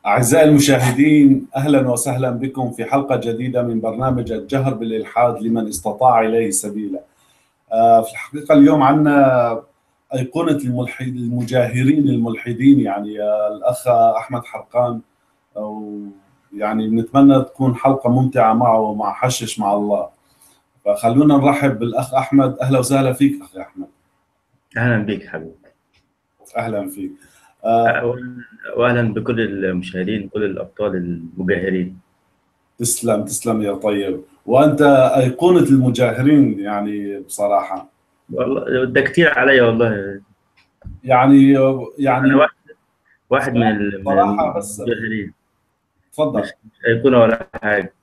أعزائي المشاهدين أهلا وسهلا بكم في حلقة جديدة من برنامج الجهر بالإلحاد لمن استطاع إليه سبيلا آه، في الحقيقة اليوم عندنا أيقونة الملحد المجاهرين الملحدين يعني آه، الأخ أحمد حرقان يعني بنتمنى تكون حلقة ممتعة معه ومع حشش مع الله فخلونا نرحب بالأخ أحمد أهلا وسهلا فيك أخي أحمد اهلا بك حبيبي أهلا فيك آه، واهلا بكل المشاهدين كل الابطال المجاهرين تسلم تسلم يا طيب وانت ايقونه المجاهرين يعني بصراحه والله ده كتير عليا والله يعني يعني انا واحد واحد من ال- من صراحة بس- المجاهرين تفضل مش ايقونه ولا حاجه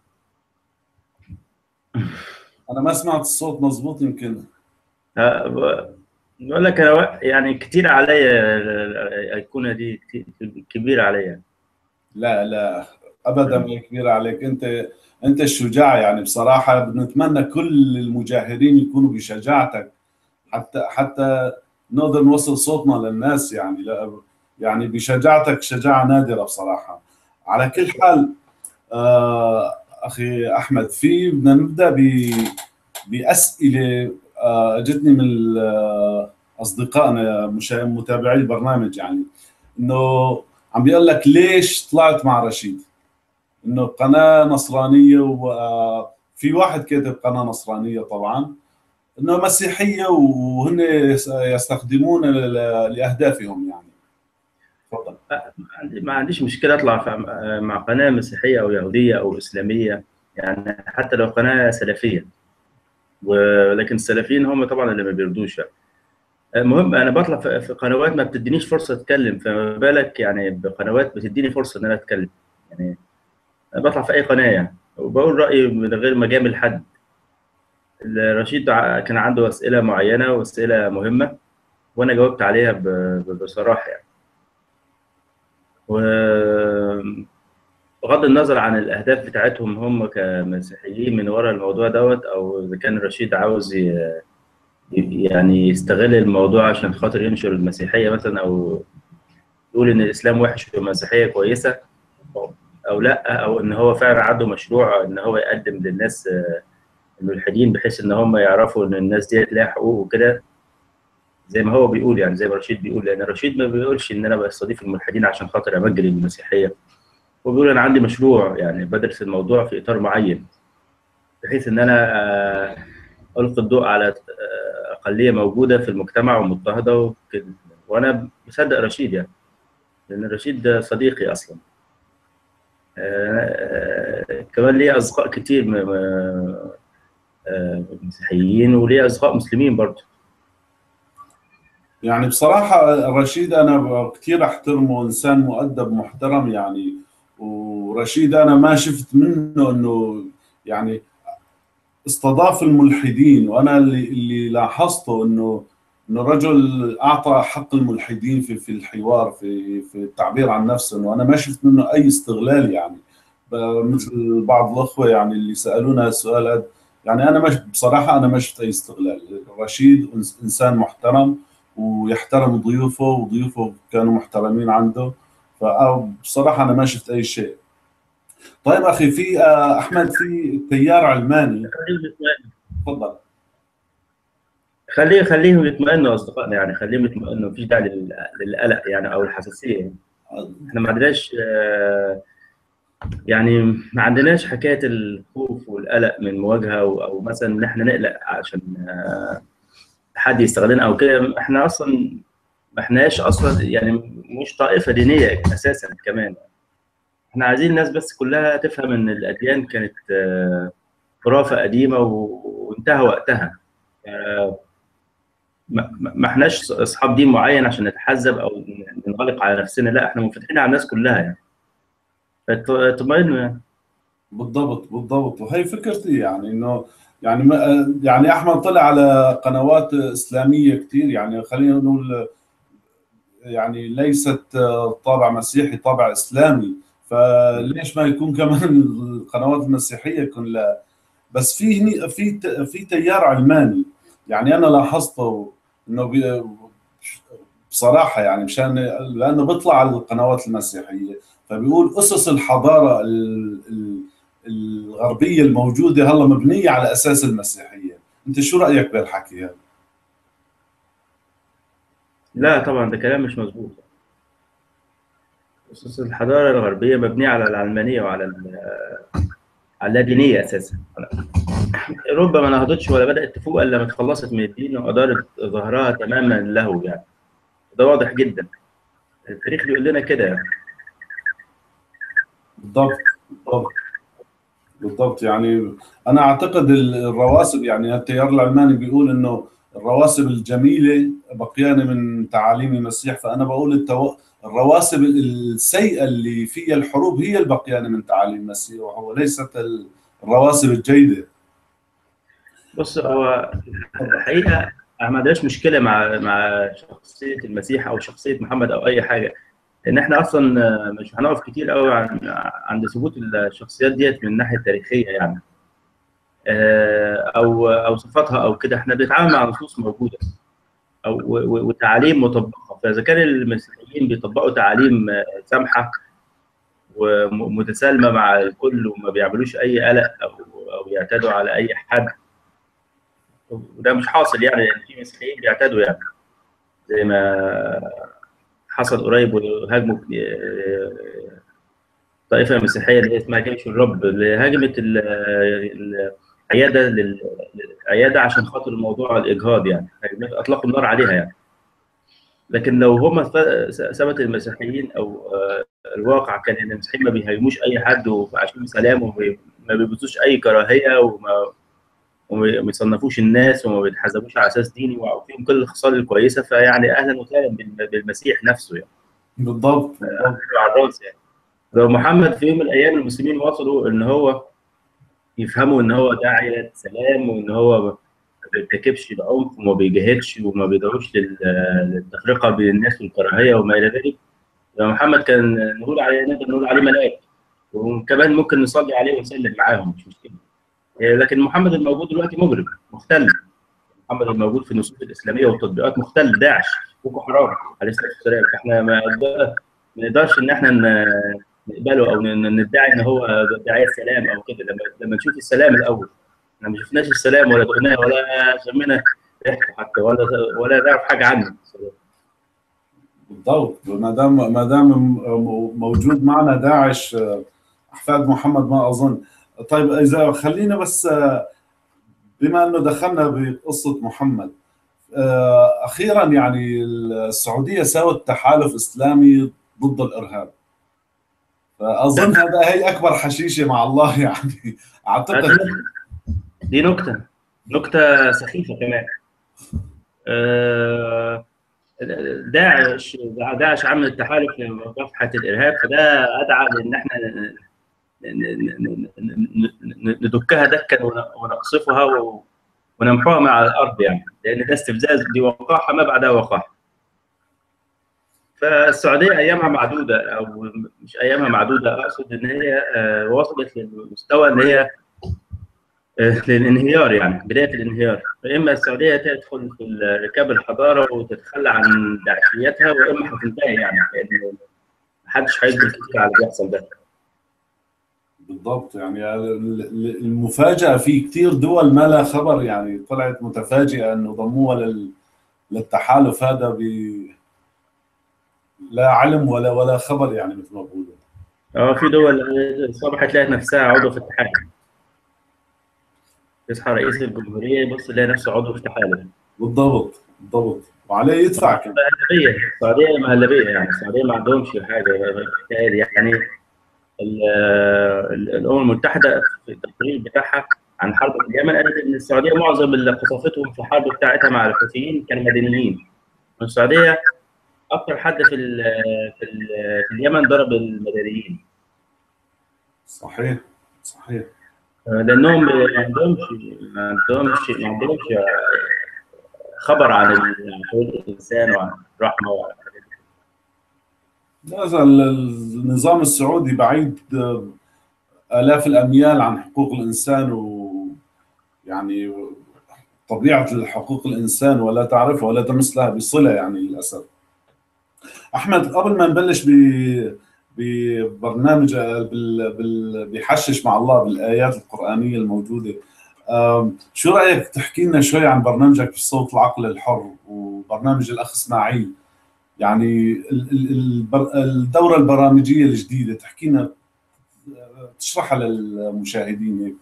انا ما سمعت الصوت مزبوط يمكن آه، ب- بقول لك انا وا- يعني كتير عليا ال- الايقونه دي كتير- كبيره عليا لا لا ابدا ما كبير عليك انت انت الشجاع يعني بصراحه بنتمنى كل المجاهرين يكونوا بشجاعتك حتى حتى نقدر نوصل صوتنا للناس يعني لا يعني بشجاعتك شجاعه نادره بصراحه على كل حال آه اخي احمد في بدنا نبدا ب باسئله آه اجتني من ال- اصدقائنا مشا- متابعي البرنامج يعني انه عم بيقول لك ليش طلعت مع رشيد؟ انه قناه نصرانيه وفي واحد كاتب قناه نصرانيه طبعا انه مسيحيه وهن يس- يستخدمون ل- لاهدافهم يعني تفضل عندي- ما عنديش مشكله اطلع في- مع قناه مسيحيه او يهوديه او اسلاميه يعني حتى لو قناه سلفيه ولكن السلفيين هم طبعا اللي ما بيردوش يعني. المهم انا بطلع في في قنوات ما بتدينيش فرصه اتكلم فما بالك يعني بقنوات بتديني فرصه ان انا اتكلم يعني انا بطلع في اي قناه يعني وبقول رايي من غير ما اجامل حد رشيد ع- كان عنده اسئله معينه واسئله مهمه وانا جاوبت عليها ب- ب- بصراحه يعني وبغض النظر عن الاهداف بتاعتهم هم كمسيحيين من ورا الموضوع دوت او اذا كان رشيد عاوز ي- يعني يستغل الموضوع عشان خاطر ينشر المسيحيه مثلا او يقول ان الاسلام وحش والمسيحيه كويسه أو- او لا او ان هو فعلا عنده مشروع ان هو يقدم للناس آه، الملحدين بحيث ان هم يعرفوا ان الناس ديت لها حقوق وكده زي ما هو بيقول يعني زي ما رشيد بيقول لان رشيد ما بيقولش ان انا بستضيف الملحدين عشان خاطر امجد المسيحيه هو بيقول انا عندي مشروع يعني بدرس الموضوع في اطار معين بحيث ان انا آه، القي الضوء على آه، اقليه موجوده في المجتمع ومضطهده وكده وانا مصدق رشيد يعني لان رشيد ده صديقي اصلا آه، آه، كمان ليه اصدقاء كتير م- م- آه، مسيحيين وليه اصدقاء مسلمين برضه يعني بصراحة رشيد أنا كثير أحترمه إنسان مؤدب محترم يعني ورشيد أنا ما شفت منه إنه يعني استضاف الملحدين وأنا اللي اللي لاحظته إنه إنه رجل أعطى حق الملحدين في في الحوار في في التعبير عن نفسه وأنا ما شفت منه أي استغلال يعني ب- مثل بعض الأخوة يعني اللي سألونا السؤال هذا يعني أنا مش بصراحة أنا ما شفت أي استغلال رشيد إنس- إنسان محترم ويحترم ضيوفه وضيوفه كانوا محترمين عنده فبصراحة أنا ما شفت أي شيء طيب أخي في آه، أحمد في تيار علماني تفضل خليه خليهم يطمئنوا اصدقائنا يعني خليهم يطمئنوا مفيش داعي لل- للقلق يعني او الحساسيه يعني. احنا ما عندناش آه، يعني ما عندناش حكايه الخوف والقلق من مواجهه او, أو مثلا ان احنا نقلق عشان آه، حد يستغلنا او كده احنا اصلا ما احناش اصلا يعني مش طائفه دينيه اساسا كمان احنا عايزين الناس بس كلها تفهم ان الاديان كانت آه، خرافه قديمه و- وانتهى وقتها آه، ما ما- ما احناش اصحاب دين معين عشان نتحزب او ننغلق على نفسنا لا احنا منفتحين على الناس كلها يعني فاطمئنوا يعني بالضبط بالضبط وهي فكرتي يعني إنه يعني ما يعني أحمد طلع على قنوات إسلامية كثير يعني خلينا نقول يعني ليست طابع مسيحي طابع إسلامي فليش ما يكون كمان القنوات المسيحية يكون لا بس في هني في ت- في تيار علماني يعني انا لاحظته انه بي- بصراحه يعني مشان لانه بيطلع على القنوات المسيحيه فبيقول اسس الحضاره الغربيه الموجوده هلا مبنيه على اساس المسيحيه انت شو رايك بهالحكي هذا لا طبعا ده كلام مش مظبوط اسس الحضاره الغربيه مبنيه على العلمانيه وعلى على اللادينيه اساسا اوروبا ما نهضتش ولا بدات تفوق الا لما اتخلصت من الدين وادارت ظهرها تماما له يعني ده واضح جدا التاريخ بيقول لنا كده يعني بالضبط بالضبط بالضبط يعني انا اعتقد الرواسب يعني التيار العلماني بيقول انه الرواسب الجميله بقيانه من تعاليم المسيح فانا بقول التو... الرواسب السيئه اللي فيها الحروب هي البقيانه من تعاليم المسيح وهو ليست الرواسب الجيده بص هو الحقيقه انا ما عندناش مشكله مع مع شخصيه المسيح او شخصيه محمد او اي حاجه ان احنا اصلا مش هنقف كتير قوي عن عند ثبوت الشخصيات ديت من الناحيه التاريخيه يعني او او صفاتها او كده احنا بنتعامل مع نصوص موجوده او وتعاليم مطبقه فاذا كان المسيحيين بيطبقوا تعاليم سامحه ومتسالمه مع الكل وما بيعملوش اي قلق او او يعتدوا على اي حد وده مش حاصل يعني لان في مسيحيين بيعتدوا يعني زي ما حصل قريب وهاجموا طائفه مسيحيه اللي اسمها جيش الرب اللي هاجمت العياده للعياده عشان خاطر موضوع الاجهاض يعني اطلقوا النار عليها يعني لكن لو هم ثبت المسيحيين او الواقع كان ان المسيحيين ما بيهاجموش اي حد وعايشين بسلام وما بيبثوش اي كراهيه وما وما يصنفوش الناس وما بيتحاسبوش على اساس ديني وفيهم كل الخصال الكويسه فيعني اهلا وسهلا بالمسيح نفسه يعني بالضبط على الراس يعني لو محمد في يوم من الايام المسلمين وصلوا ان هو يفهموا ان هو داعيه سلام وان هو ما بيرتكبش العنف وما بيجاهدش وما بيدعوش للتفرقه بين الناس والكراهيه وما الى ذلك لو محمد كان نقول عليه نقدر نقول عليه ملاك وكمان ممكن نصلي عليه ونسلم معاهم مش مشكله لكن محمد الموجود دلوقتي مجرم مختل محمد الموجود في النصوص الاسلاميه والتطبيقات مختل داعش بوكو حرام عليه الصلاه والسلام فاحنا ما نقدرش ان احنا نقبله او ندعي ان هو داعيه السلام او كده لما لما نشوف السلام الاول احنا ما شفناش السلام ولا دقناه ولا شمينا ريحته حتى ولا ولا نعرف حاجه عنه بالضبط ما دام ما دام موجود معنا داعش احفاد محمد ما اظن طيب اذا خلينا بس بما انه دخلنا بقصه محمد اخيرا يعني السعوديه سوت تحالف اسلامي ضد الارهاب فاظن هذا هي اكبر حشيشه مع الله يعني اعتقد دي نكته نكته سخيفه كمان داعش داعش عمل التحالف لمكافحه الارهاب فده ادعى لان احنا ندكها دكا ونقصفها ونمحوها مع الارض يعني لان ده استفزاز دي وقاحه ما بعدها وقاحه فالسعوديه ايامها معدوده او مش ايامها معدوده اقصد ان هي وصلت للمستوى ان هي للانهيار يعني بدايه الانهيار فاما السعوديه تدخل في ركاب الحضاره وتتخلى عن داعشيتها واما هتنتهي يعني لان محدش هيقدر كتير على اللي بيحصل ده بالضبط يعني المفاجاه في كثير دول ما لها خبر يعني طلعت متفاجئه انه ضموها لل... للتحالف هذا ب لا علم ولا ولا خبر يعني مثل ما بقولوا اه في دول الصبح تلاقي نفسها عضو في التحالف يصحى رئيس الجمهوريه يبص يلاقي نفسه عضو في التحالف بالضبط بالضبط وعليه يدفع كمان مهلبيه السعوديه مهلبيه يعني السعوديه ما عندهمش حاجه يعني الامم المتحده في التقرير بتاعها عن حرب اليمن قالت ان السعوديه معظم اللي قصفتهم في الحرب بتاعتها مع الحوثيين كانوا مدنيين والسعوديه اكثر حد في ال في, ال في اليمن ضرب المدنيين صحيح صحيح لانهم ما عندهمش ما عندهمش ما عندهمش خبر عن حقوق الانسان وعن الرحمه وعن لا النظام السعودي بعيد آلاف الأميال عن حقوق الإنسان ويعني طبيعة حقوق الإنسان ولا تعرفها ولا تمس لها بصلة يعني للأسف أحمد قبل ما نبلش ببرنامج بال... بال... بيحشش مع الله بالايات القرانيه الموجوده شو رايك تحكي لنا شوي عن برنامجك في صوت العقل الحر وبرنامج الاخ اسماعيل يعني الدوره البرامجيه الجديده تحكي لنا تشرحها للمشاهدين هيك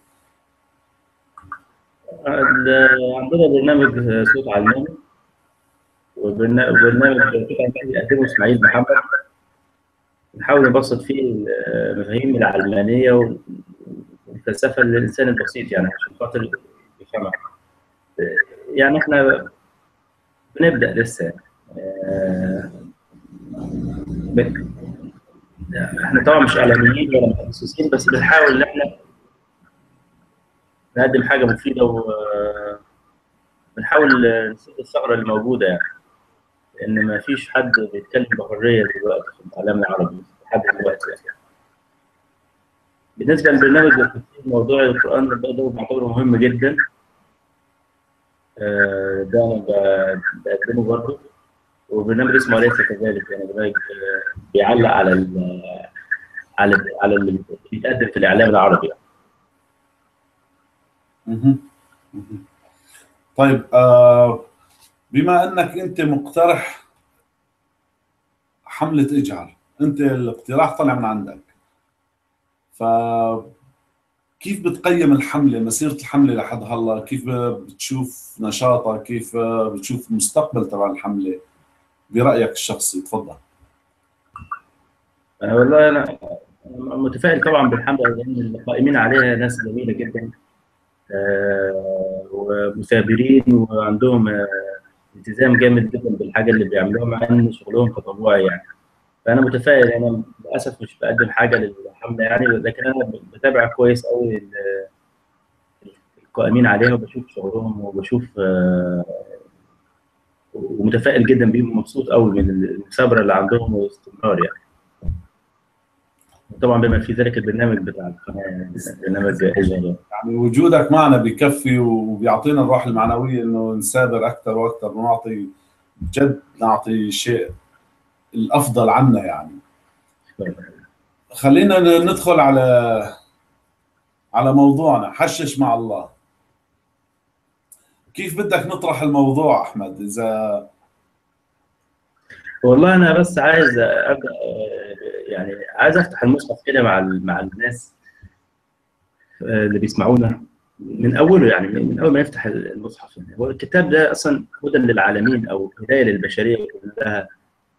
عندنا برنامج صوت علماني وبرنامج صوت علماني يقدمه اسماعيل محمد نحاول نبسط فيه المفاهيم العلمانيه والفلسفه للانسان البسيط يعني عشان خاطر يفهمها يعني احنا بنبدا لسه احنا طبعا مش اعلاميين ولا متخصصين بس بنحاول ان احنا نقدم حاجه مفيده وبنحاول نسد الثغره اللي موجوده يعني لان ما فيش حد بيتكلم بحريه دلوقتي في الاعلام العربي لحد دلوقتي يعني. بالنسبه للبرنامج موضوع القران ده بعتبره مهم جدا ده انا بقدمه برضه وبرنامج اسمه ليس كذلك يعني برنامج بيعلق على ال على ال على اللي بيتقدم في الاعلام العربي يعني. طيب آه بما انك انت مقترح حمله اجعل انت الاقتراح طلع من عندك ف كيف بتقيم الحملة مسيرة الحملة لحد هلا كيف بتشوف نشاطها كيف بتشوف المستقبل تبع الحملة برأيك الشخصي تفضل أه والله أنا متفائل طبعا بالحملة لأن القائمين عليها ناس جميلة جدا أه ومثابرين وعندهم أه التزام جامد جدا بالحاجة اللي بيعملوها مع إن شغلهم تطوعي يعني فانا متفائل انا للاسف مش بقدم حاجه للحمله يعني لكن انا بتابع كويس قوي القائمين عليها وبشوف شغلهم وبشوف ومتفائل جدا بيهم ومبسوط قوي من المثابره اللي عندهم والاستمرار يعني طبعا بما في ذلك البرنامج بتاع القناه برنامج يعني وجودك معنا بكفي وبيعطينا الروح المعنويه انه نسابر اكثر واكثر ونعطي بجد نعطي شيء الافضل عنا يعني خلينا ندخل على على موضوعنا حشش مع الله كيف بدك نطرح الموضوع احمد اذا والله انا بس عايز ابدا يعني عايز افتح المصحف كده مع مع الناس اللي بيسمعونا من اوله يعني من اول ما يفتح المصحف يعني هو الكتاب ده اصلا هدى للعالمين او هدايه للبشريه كلها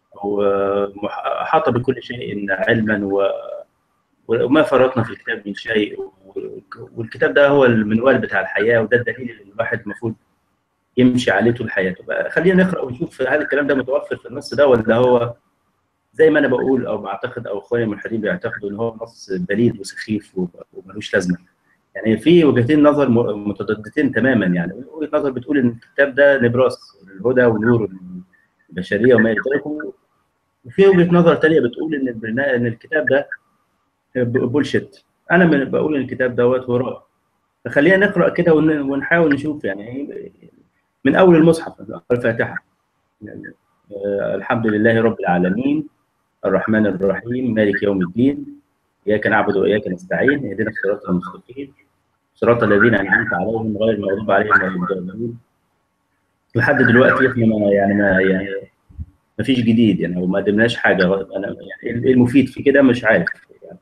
وأحاط بكل شيء علما و... وما فرطنا في الكتاب من شيء والكتاب ده هو المنوال بتاع الحياه وده الدليل اللي الواحد المفروض يمشي عليه طول حياته خلينا نقرا ونشوف هل الكلام ده متوفر في النص ده ولا هو زي ما انا بقول او بعتقد او اخواني الملحدين بيعتقدوا ان هو نص بليد وسخيف وملوش لازمه يعني في وجهتين نظر متضادتين تماما يعني وجهه نظر بتقول ان الكتاب ده نبراس الهدى ونور البشريه وما الى ذلك وفي وجهه نظر ثانيه بتقول ان البرنامج ان الكتاب ده بولشيت انا من بقول ان الكتاب دوت هراء فخلينا نقرا كده ونحاول نشوف يعني من اول المصحف الفاتحه يعني الحمد لله رب العالمين الرحمن الرحيم مالك يوم الدين اياك نعبد واياك نستعين اهدنا الصراط المستقيم صراط الذين انعمت عليهم غير المغضوب عليهم ولا الضالين لحد دلوقتي احنا ما يعني ما يعني ما فيش جديد يعني وما قدمناش حاجه انا يعني ايه المفيد في كده مش عارف يعني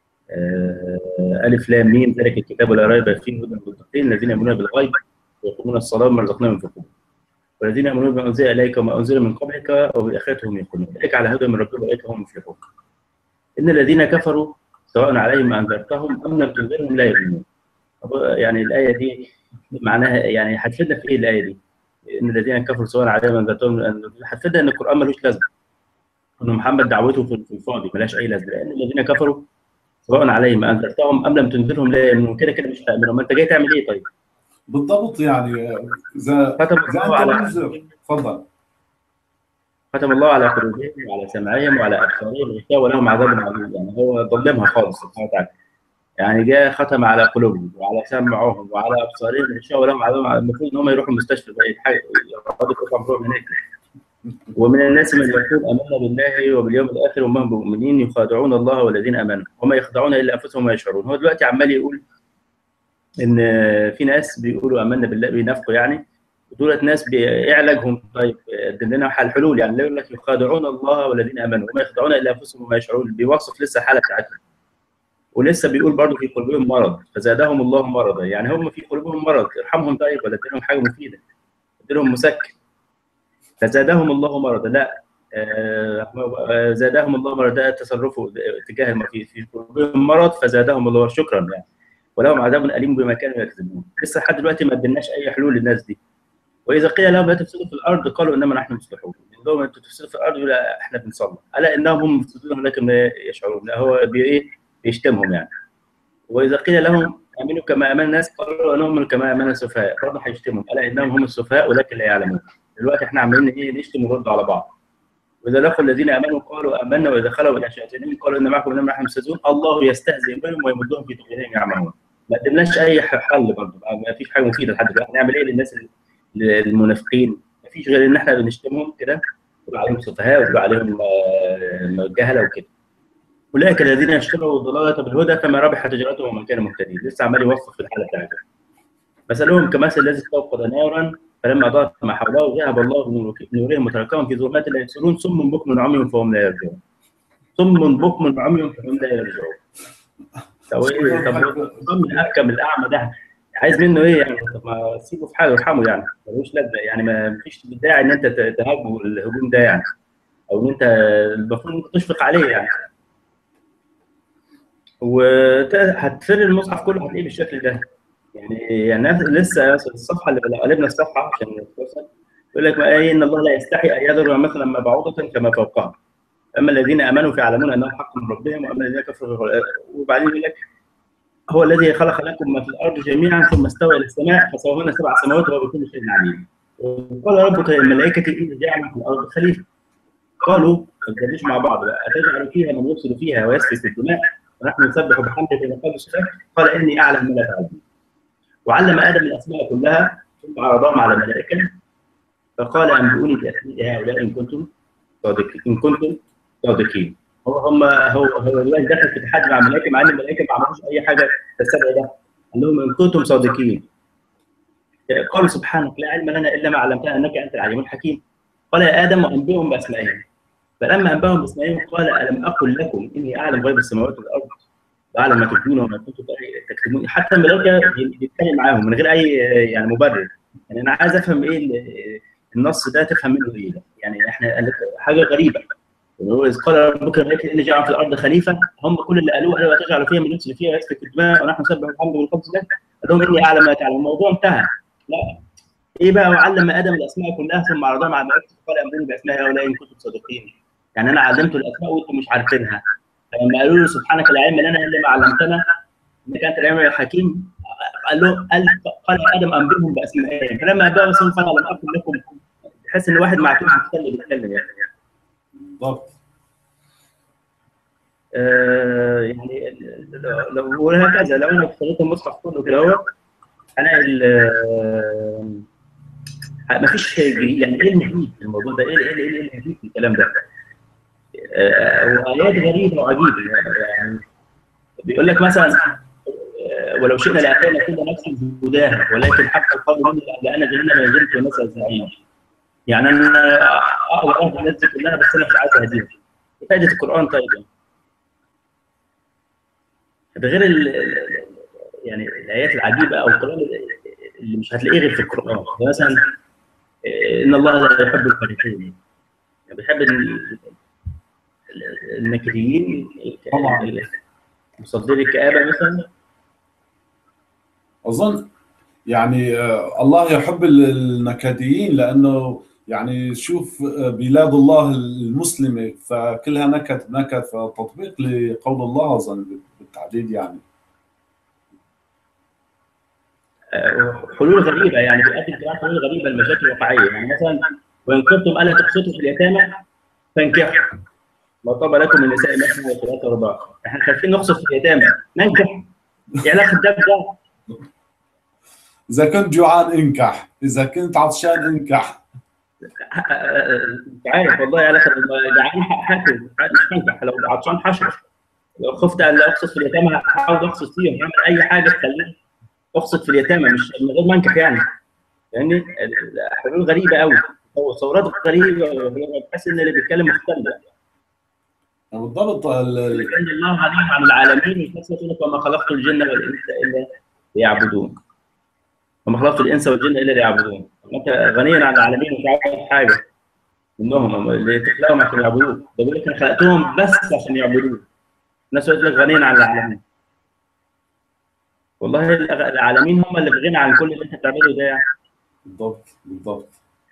آه الف لام ميم ذلك الكتاب لا ريب فيه هدى للمتقين الذين يؤمنون بالغيب ويقومون الصلاه وما رزقناهم ينفقون والذين يؤمنون بما انزل اليك وما انزل من قبلك وبالاخره هم يقولون اولئك على هدى من ربهم واولئك هم المفلحون ان الذين كفروا سواء عليهم انذرتهم ام لم تنذرهم لا يؤمنون يعني الايه دي معناها يعني هتفيدنا في ايه الايه دي؟ ان الذين كفروا سواء عليهم انذرتهم هتفيدنا ان القران ملوش لازمه ان محمد دعوته في الفاضي ملهاش اي لازمه لان الذين كفروا سواء عليهم انذرتهم ام لم تنذرهم لا يؤمنون كده كده مش هيؤمنوا ما انت جاي تعمل ايه طيب؟ بالضبط يعني اذا ختم اذا الله على منذر تفضل ختم الله على قلوبهم وعلى سمعهم وعلى ابصارهم غشاوه ولهم عذاب عظيم يعني هو ظلمها خالص سبحانه وتعالى يعني جاء ختم على قلوبهم وعلى سمعهم وعلى ابصارهم غشاوه ولهم عذاب المفروض ان هم يروحوا المستشفى بقى يتحققوا يقعدوا يقطعوا عمرهم هناك ومن الناس من يقول امنا بالله وباليوم الاخر وما هم مؤمنين يخادعون الله والذين امنوا وما يخدعون الا انفسهم وما يشعرون هو دلوقتي عمال يقول ان في ناس بيقولوا امنا بالله بينافقوا يعني دولت ناس ايه علاجهم طيب قدم لنا حل حلول يعني يقول لك يخادعون الله والذين امنوا وما يخدعون الا انفسهم وما يشعرون بيوصف لسه الحاله بتاعتهم ولسه بيقول برضه في قلوبهم مرض فزادهم الله مرضا يعني هم في قلوبهم مرض ارحمهم طيب ولا اديلهم حاجه مفيده اديلهم مسكن فزادهم الله مرضا لا آه زادهم الله مرضا ده تصرفه تجاه في في قلوبهم مرض فزادهم الله شكرا يعني ولهم عذاب اليم بما كانوا يكذبون لسه لحد دلوقتي ما اديناش اي حلول للناس دي واذا قيل لهم لا تفسدوا في الارض قالوا انما نحن مصلحون لهم انتم تفسدوا في الارض لا احنا بنصلح الا انهم هم مفسدون ولكن لا يشعرون لا هو بايه بيشتمهم يعني واذا قيل لهم امنوا كما امن الناس قالوا انهم كما امن السفهاء برضه هيشتمهم الا انهم هم السفهاء ولكن لا يعلمون دلوقتي احنا عمالين ايه نشتم ونرد على بعض واذا لقوا الذين امنوا قالوا امنا واذا خلوا الى شياطينهم قالوا ان معكم انما نحن مستهزئون الله يستهزئ بهم ويمدهم في طغيانهم يعمهون ما قدمناش اي حل برضه ما فيش حاجه مفيده لحد دلوقتي هنعمل ايه للناس المنافقين ما فيش غير ان احنا بنشتمهم كده ونقول عليهم سفهاء ونقول عليهم جهله وكده اولئك الذين اشتروا الضلاله بالهدى فما ربحت تجارتهم ومن كان مهتدين لسه عمال يوصف في الحاله بتاعته مثلهم كمثل الذي استوقد نارا فلما اضاءت ما حوله ذهب الله بنورهم وتركهم في ظلمات لا يبصرون صم بكم عمي فهم لا يرجعون صم بكم عمي فهم لا يرجعون طب ايه طب صم الاحكم الاعمى ده عايز منه ايه يعني طب ما سيبه في حاله وارحمه يعني ملوش لازمه يعني ما فيش داعي ان انت تهاجمه الهجوم ده يعني او ان انت المفروض انت تشفق عليه يعني وهتفر المصحف كله هتلاقيه بالشكل ده يعني يعني لسه الصفحه اللي قلبنا الصفحه عشان نتوصل يقول لك ايه ان الله لا يستحي ان يذر مثلا مبعوضه كما فوقها اما الذين امنوا فيعلمون انه حق من ربهم واما الذين كفروا وبعدين يقول لك هو الذي خلق لكم ما في الارض جميعا ثم استوى الى السماء فسواهن سبع سماوات وهو بكل شيء عليم قال ربك للملائكه اني جاعل في الارض خليفه قالوا ما تجلوش مع بعض بقى اتجعل فيها من يفسد فيها ويسفك الدماء ونحن نسبح بحمدك ونقال سبحانك قال اني اعلم ما لا تعلمون وعلم ادم الاسماء كلها ثم عرضهم على الملائكه فقال انبئوني باسماء هؤلاء ان كنتم صادقين ان كنتم صادقين هو هم هو هو دلوقتي دخل في تحدي مع الملائكه مع ان الملائكه ما عملوش اي حاجه تستدعي ده قال لهم ان كنتم صادقين قالوا سبحانك لا علم لنا الا ما علمتنا انك انت العليم الحكيم قال يا ادم انبئهم باسمائهم فلما انباهم باسمائهم قال الم اقل لكم اني اعلم غيب السماوات والارض واعلم ما تبدون وما كنتم تكتمون حتى الملائكه بيتكلم معاهم من غير اي يعني مبرر يعني انا عايز افهم ايه النص ده تفهم منه ايه يعني احنا حاجه غريبه اذ قال ربك الملائكه اني جاعل في الارض خليفه هم كل اللي قالوه قالوا تجعل فيها من يفسد فيها ويسفك الدماء ونحن نسبح الحمد والقدس لك قال لهم اني اعلم ما تعلم الموضوع انتهى لا ايه بقى وعلم ادم الاسماء كلها ثم عرضها مع الملائكه فقال امرني باسماء هؤلاء ان كنتم صادقين يعني انا علمت الاسماء وانتم مش عارفينها فلما قالوا له سبحانك لا علم لنا الا ما علمتنا انك انت العلم الحكيم قال له قال قال ادم انبئهم باسمائهم فلما انبأهم باسمائهم قال لم اكن لكم تحس ان واحد معتوه بيتكلم بيتكلم يعني بالضبط آه يعني لو وهكذا لو انا افترضت المصحف كله كده هو انا ما فيش يعني ايه المفيد في الموضوع ده؟ ايه ايه ايه المفيد في الكلام ده؟ وايات غريبه وعجيبه يعني بيقول لك مثلا ولو شئنا لاتينا كل نفس هداها ولكن حق القول مني لان جهنم يجري الناس الزعيم يعني انا اقوى اهل الناس دي كلها بس انا مش عايز اهديهم فائده القران طيب ده غير ال يعني الايات العجيبه او القران اللي مش هتلاقيه غير في القران مثلا ان الله لا يحب الفريقين يعني بيحب النكديين طبعا مصدري الكآبة مثلا اظن يعني الله يحب النكديين لانه يعني شوف بلاد الله المسلمه فكلها نكد نكد فتطبيق لقول الله اظن بالتحديد يعني حلول غريبه يعني بيقدم كمان حلول غريبه لمشاكل واقعيه يعني مثلا وان كنتم الا تقسطوا في اليتامى فانكحوا ما طاب لكم من النساء مثنى وثلاثه ورباع احنا خايفين نقصد في اليتامى ننكح ايه علاقه ده بده اذا كنت جوعان انكح اذا كنت عطشان انكح مش عارف والله يا اخي جعان حاكل مش هنجح لو عطشان حشرش لو خفت ان اقصد في اليتامى هحاول اقصد فيهم هعمل اي حاجه تخليني اقصد في اليتامى مش من غير ما انكح يعني فاهمني حلول غريبه قوي هو ثورات غريبه بحس ان اللي بيتكلم مختلف بالضبط ان الله غني عن العالمين وفي يقول لك وما خلقت الجن والانس الا ليعبدون وما خلقت الانس والجن الا ليعبدون انت غني عن العالمين مش عاوز حاجه منهم اللي تخلقهم عشان يعبدوك ده بيقول لك انا خلقتهم بس عشان يعبدوك الناس يقول لك غني عن العالمين والله العالمين هم اللي في غنى عن كل اللي انت بتعمله ده يعني بالضبط بالضبط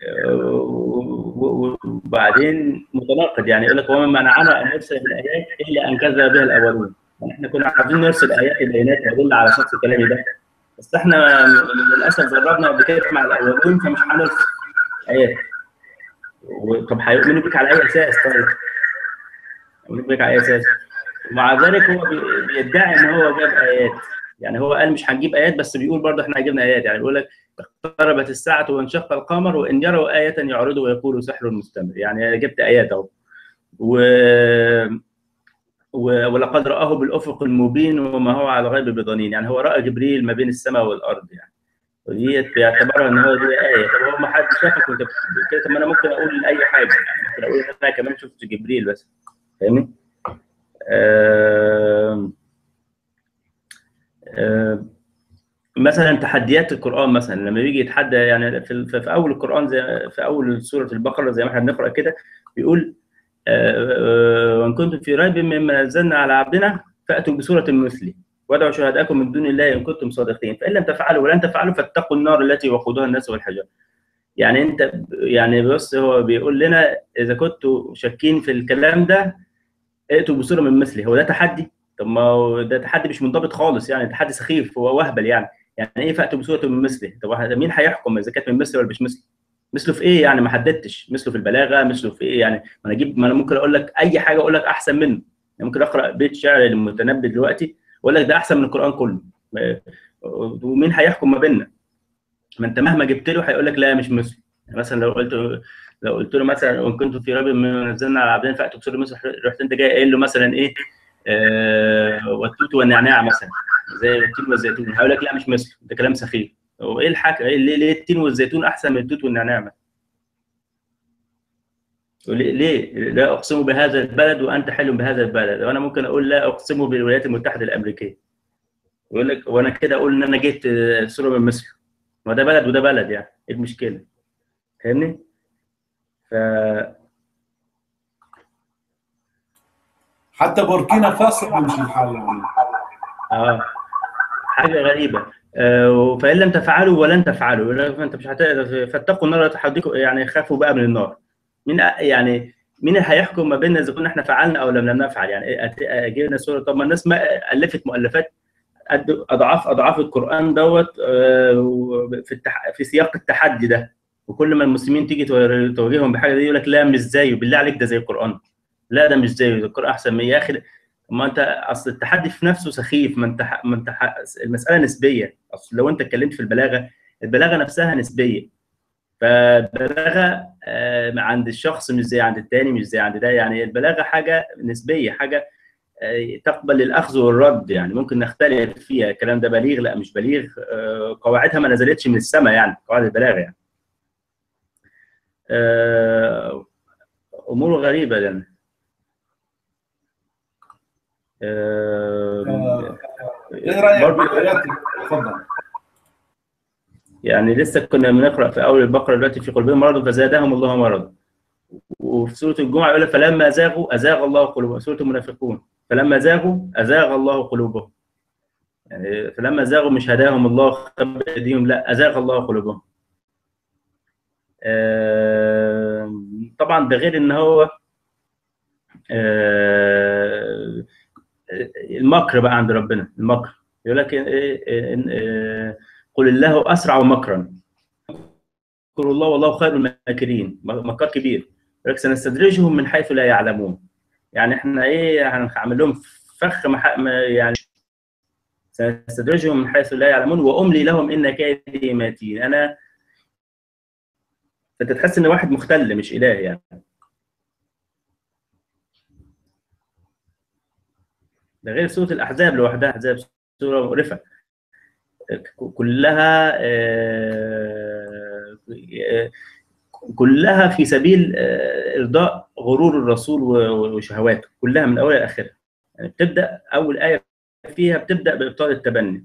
وبعدين متناقض يعني يقول لك ومن منعنا ان نرسل بالايات الا ان كذب بها الاولون يعني احنا كنا عايزين نرسل ايات البينات تدل على شخص كلامي ده بس احنا للاسف جربنا قبل كده مع الاولون فمش هنرسل ايات طب هيؤمنوا بك على اي اساس طيب؟ يؤمنوا بك على اي اساس؟ ومع ذلك هو بيدعي ان هو جاب ايات يعني هو قال مش هنجيب ايات بس بيقول برضه احنا جبنا ايات يعني بيقول لك اقتربت الساعه وانشق القمر وان يروا ايه يعرضوا ويقولوا سحر مستمر يعني جبت ايات اهو و... و... ولقد راه بالافق المبين وما هو على الغيب بضنين يعني هو راى جبريل ما بين السماء والارض يعني وديت بيعتبرها ان هو دي ايه طب هو ما حد شافك وانت كده طب ما انا ممكن اقول اي حاجه يعني ممكن اقول ان انا كمان شفت جبريل بس فاهمني؟ آه... آه... مثلا تحديات القران مثلا لما بيجي يتحدى يعني في, في اول القران زي في اول سوره البقره زي ما احنا بنقرا كده بيقول وان كنتم في ريب مما نزلنا على عبدنا فاتوا بسوره مثله وادعوا شهداءكم من دون الله ان كنتم صادقين فان لم تفعلوا ولن تفعلوا فاتقوا النار التي وقودها الناس والحجاره يعني انت يعني بص هو بيقول لنا اذا كنتوا شاكين في الكلام ده ائتوا بسوره من مثله هو ده تحدي طب ما هو ده تحدي مش منضبط خالص يعني تحدي سخيف هو وهبل يعني يعني ايه فاتوا بسوره من مثله طب مين هيحكم اذا كانت من مثله ولا مش مثله مثله في ايه يعني ما حددتش مثله في البلاغه مثله في ايه يعني ما انا اجيب ما انا ممكن اقول لك اي حاجه اقول لك احسن منه يعني ممكن اقرا بيت شعر للمتنبي دلوقتي واقول لك ده احسن من القران كله ومين هيحكم ما بيننا ما انت مهما جبت له هيقول لك لا مش مثله يعني مثلا لو قلت لو قلت له مثلا وان كنتم في رب من نزلنا على عبدين فاتوا بسوره مثله رحت انت جاي قايل له مثلا ايه آه والتوت والنعناع مثلا زي التين والزيتون هيقول لك لا مش مثله ده كلام سخيف هو ايه الحكي ليه ليه التين والزيتون احسن من التوت والنعناع ليه لا اقسم بهذا البلد وانت حل بهذا البلد وانا ممكن اقول لا اقسم بالولايات المتحده الامريكيه يقول لك وانا كده اقول ان انا جيت صوره من مثله ما ده بلد وده بلد يعني ايه المشكله فاهمني ف حتى بوركينا فاسو بيمشي الحال يعني اه حاجه غريبه آه فان لم تفعلوا ولن تفعلوا فانت مش هتقدر فاتقوا النار تحديكم يعني خافوا بقى من النار مين يعني مين اللي هيحكم ما بيننا اذا كنا احنا فعلنا او لم نفعل يعني اجي لنا سوره طب ما الناس ما الفت مؤلفات اضعاف اضعاف القران دوت في التح... في سياق التحدي ده وكل ما المسلمين تيجي تواجههم بحاجه دي يقول لك لا مش زيه بالله عليك ده زي القران لا ده مش زيه القران احسن من يا اخي ما انت اصل التحدي في نفسه سخيف ما انت ما انت المساله نسبيه اصل لو انت اتكلمت في البلاغه البلاغه نفسها نسبيه فالبلاغه عند الشخص مش زي عند الثاني مش زي عند ده يعني البلاغه حاجه نسبيه حاجه تقبل الاخذ والرد يعني ممكن نختلف فيها الكلام ده بليغ لا مش بليغ قواعدها ما نزلتش من السماء يعني قواعد البلاغه يعني امور غريبه يعني ايه رايك بالايات اتفضل يعني لسه كنا بنقرا في اول البقره دلوقتي في قلوبهم مرض فزادهم الله مرضا وفي سوره الجمعه يقول فلما زاغوا ازاغ الله قلوبهم سوره المنافقون فلما زاغوا ازاغ الله قلوبهم يعني فلما زاغوا مش هداهم الله خب ايديهم لا ازاغ الله قلوبهم آه طبعا ده غير ان هو آه المكر بقى عند ربنا المكر يقول لك قل الله اسرع مكرا مكر الله والله خير الماكرين مكر كبير يقول لك سنستدرجهم من حيث لا يعلمون يعني احنا ايه هنعمل لهم فخ مح... يعني سنستدرجهم من حيث لا يعلمون واملي لهم ان كيدي متين انا فانت تحس ان واحد مختل مش اله يعني ده غير سوره الاحزاب لوحدها احزاب سوره مقرفه كلها كلها في سبيل ارضاء غرور الرسول وشهواته كلها من اولها لاخرها يعني بتبدا اول ايه فيها بتبدا بابطال التبني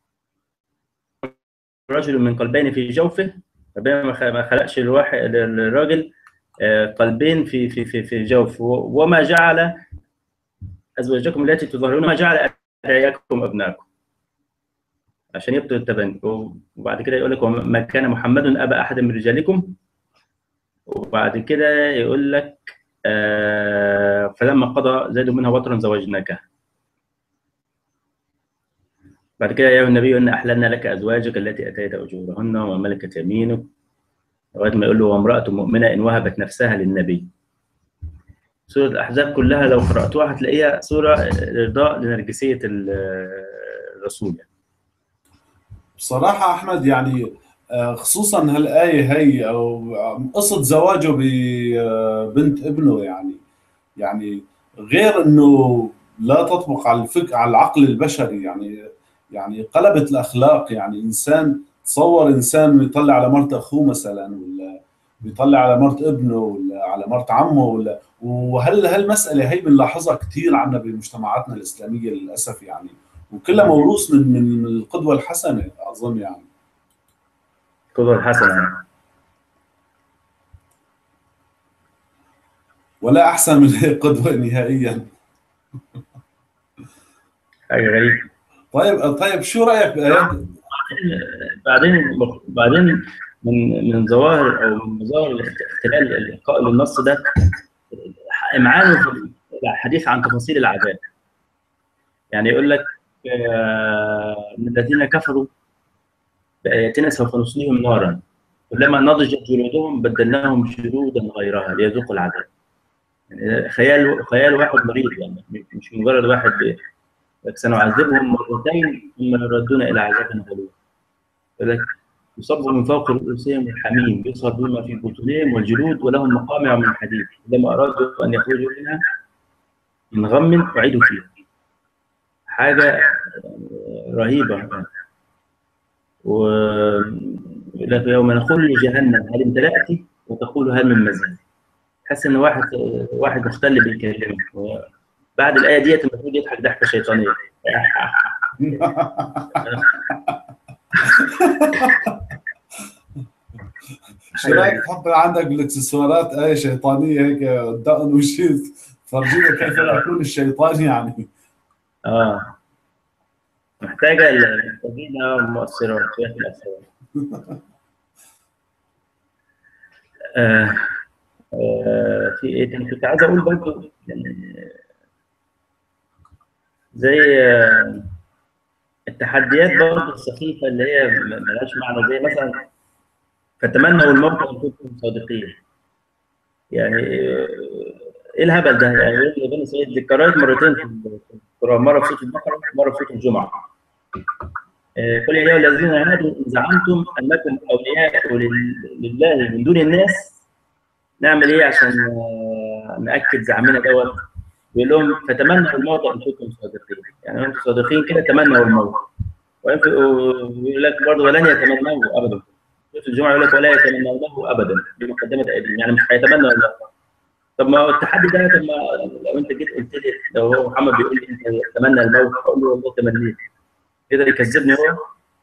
رجل من قلبين في جوفه ربنا ما خلقش الواحد الراجل قلبين في في في في جوف وما جعل ازواجكم التي تظهرون ما جعل ادعياكم ابنائكم عشان يبطل التبني وبعد كده يقول لك ما كان محمد ابا احد من رجالكم وبعد كده يقول لك آه فلما قضى زيد منها وطرا زوجناك بعد كده يا النبي ان احللنا لك ازواجك التي اتيت اجورهن وما ملكت يمينك لغايه ما يقول له وامراه مؤمنه ان وهبت نفسها للنبي سوره الاحزاب كلها لو قراتوها هتلاقيها سوره ارضاء لنرجسيه الرسول يعني. بصراحه احمد يعني خصوصا هالايه هي او قصه زواجه ببنت ابنه يعني يعني غير انه لا تطبق على الفكر على العقل البشري يعني يعني قلبت الاخلاق يعني انسان تصور انسان يطلع على مرت اخوه مثلا ولا بيطلع على مرت ابنه ولا على مرت عمه ولا وهل هالمساله هي بنلاحظها كثير عندنا بمجتمعاتنا الاسلاميه للاسف يعني وكلها موروث من من القدوه الحسنه اظن يعني القدوه الحسنه ولا احسن من القدوه نهائيا حاجه غريبه طيب طيب شو رايك بايات بعدين بعدين من من ظواهر او من مظاهر اختلال القائل النص ده امعانه في الحديث عن تفاصيل العذاب يعني يقول لك ان الذين كفروا باياتنا سوف نصليهم نارا كلما نضجت جلودهم بدلناهم جلودا غيرها ليذوقوا العذاب يعني خيال خيال واحد مريض يعني مش مجرد واحد سنعذبهم مرتين ثم يردون الى عذاب غليظ يقول لك يصب من فوق رؤوسهم الحميم يصهر بما في بطونهم والجلود ولهم مقامع من حديد لما ارادوا ان يخرجوا منها من غم اعيدوا فيها حاجه رهيبه و يوم نقول لجهنم هل امتلأت وتقول هل من مزيد تحس ان واحد واحد مختل بيكلمك بعد الايه ديت المفروض يضحك ضحكه شيطانيه شو رايك تحط عندك بالاكسسوارات ايه شيطانيه هيك دقن وشيء تفرجينا كيف يكون الشيطان يعني اه محتاجه محتاجين مؤثرات شويه مؤثرات آه آه في ايه تاني كنت عايز اقول برضه يعني زي آه التحديات برضه السخيفه اللي هي ملهاش معنى زي مثلا فتمنوا الموت ان كنتم صادقين يعني ايه الهبل ده يعني يا بني سيد دي اتكررت مرتين في القران مره في سوره البقره مره في سوره الجمعه قل يا ايها الذين امنوا ان زعمتم انكم اولياء لله من دون الناس نعمل ايه عشان ناكد زعمنا دوت بيقول لهم فتمنوا الموت ان كنتم صادقين يعني انتم صادقين كده تمنوا الموت ويقول لك برضه ولن يتمنوه ابدا في الجمعه يقول لك ولا يتمنونه ابدا بمقدمه ايديهم يعني مش هيتمنوا الله طب ما التحدي ده طب ما لو انت جيت قلت لي لو هو محمد بيقول لي انت تمنى الموت اقول له والله تمنيت يقدر يكذبني هو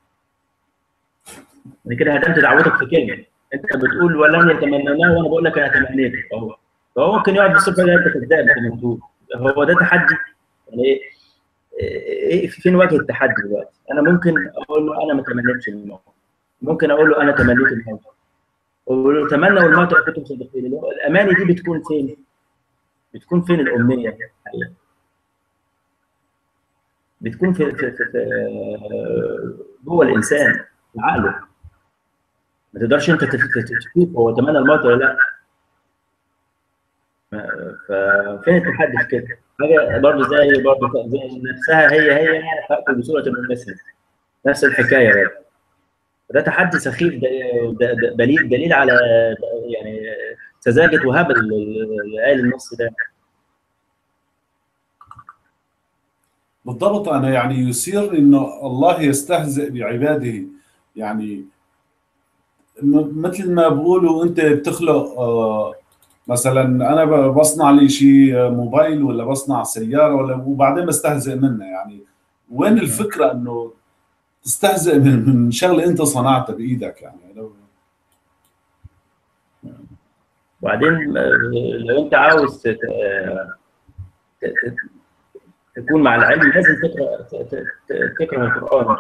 انا كده هدمت دعوتك في كلمه انت بتقول ولن يتمنونه وانا بقول لك انا تمنيت فهو فهو ممكن يقعد بالصبح يقول انت كذاب انت هو ده تحدي يعني ايه فين وجه التحدي دلوقتي؟ انا ممكن اقول له انا ما تمنيتش الموت ممكن اقول له انا تمنيت الموت اقول له تمنى والموت لو كنتم صادقين الاماني دي بتكون فين؟ بتكون فين الامنيه؟ بتكون في, في, في, في جوه الانسان في عقله ما تقدرش انت تشوف هو تمنى الموت ولا لا ففين التحدي في كده؟ حاجه برضه زي برضه زي نفسها هي هي يعني فاكل بصوره الممثل نفس الحكايه برضه ده تحدي سخيف ده, ده, ده دليل دليل على يعني سذاجه وهبل اللي قال النص ده بالضبط انا يعني يثير انه الله يستهزئ بعباده يعني مثل ما بقولوا انت بتخلق آه مثلا انا بصنع لي شيء موبايل ولا بصنع سياره ولا وبعدين بستهزئ منها يعني وين الفكره انه تستهزئ من شغله انت صنعتها بايدك يعني لو وبعدين لو انت عاوز تكون مع العلم لازم تقرا تقرا القران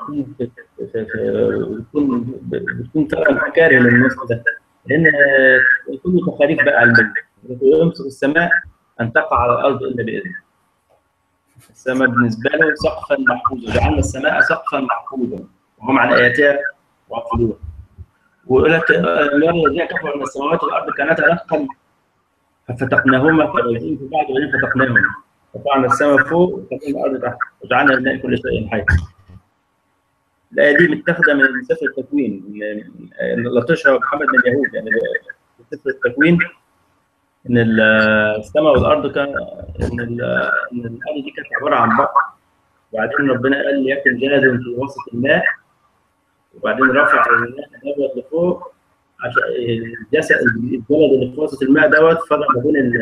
تكون بتكون فعلا كاره للنص ده لان كله تخاريف بقى علميه يمسك السماء ان تقع على الارض الا باذنه السماء بالنسبه له سقفا محفوظا جعلنا السماء سقفا محفوظا وهم عن اياتها غافلون ويقول لك الذين كفروا من السماوات والارض كانتا رتقا ففتقناهما فالذين في بعض وبعدين فتقناهما رفعنا السماء فوق وفتحنا الارض تحت وجعلنا لله كل شيء حي الآية دي متاخدة من سفر التكوين لطشها محمد من اليهود يعني في سفر التكوين إن السماء والأرض كان إن إن الأرض دي كانت عبارة عن بحر وبعدين ربنا قال ليكن جلد في وسط الماء وبعدين رفع الماء دوت لفوق عشان الجسد الجلد اللي في وسط الماء دوت فرق ما بين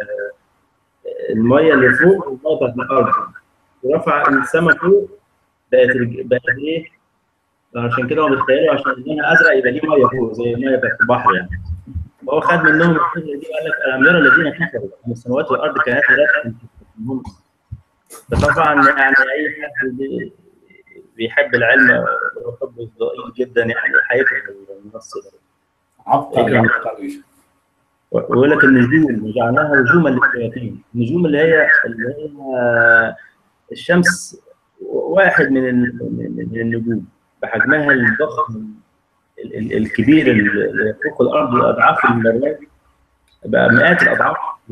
الميه اللي فوق والميه بتاعت الارض ورفع السماء فوق بقت بقت ايه عشان كده هو بيتخيلوا عشان لونها ازرق يبقى ليه ميه فوق زي الميه بتاعت البحر يعني فهو خد منهم الفكره دي وقال لك الم يرى الذين كفروا ان السماوات والارض كانت رتقا فطبعا يعني اي حد بيحب العلم ويحب الضئيل جدا يعني هيكره النص ده عبقري عبقري ويقول لك النجوم وجعلناها رجوما للشياطين النجوم اللي هي اللي هي الشمس واحد من من النجوم بحجمها الضخم الكبير اللي يفوق الارض اضعاف المرات بقى مئات الاضعاف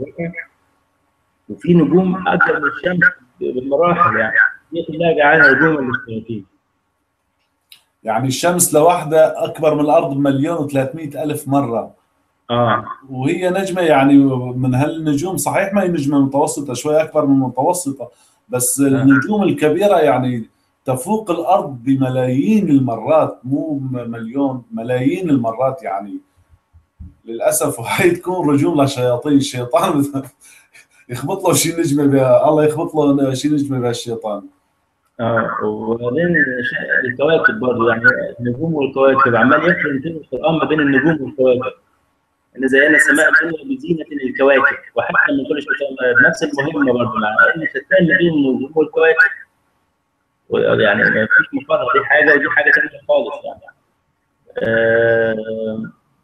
وفي نجوم اكبر من الشمس بالمراحل يعني دي كلها جعلها رجوما للشياطين يعني الشمس لوحدها اكبر من الارض بمليون و300 الف مره اه وهي نجمه يعني من هالنجوم صحيح ما هي نجمه متوسطه شوي اكبر من المتوسطه بس النجوم الكبيره يعني تفوق الارض بملايين المرات مو مليون ملايين المرات يعني للاسف وهي تكون رجوم لشياطين الشيطان يخبط له شي نجمه بها الله يخبط له شي نجمه بها الشيطان اه وبعدين الكواكب برضه يعني النجوم والكواكب عمال يقرن في القران ما بين النجوم والكواكب ان زينا السماء الدنيا بزينه الكواكب وحتى من كل شيء نفس المهمه برضه مع ان شتان ما بين النجوم والكواكب يعني ما فيش مقارنه دي حاجه ودي حاجه ثانيه خالص يعني آه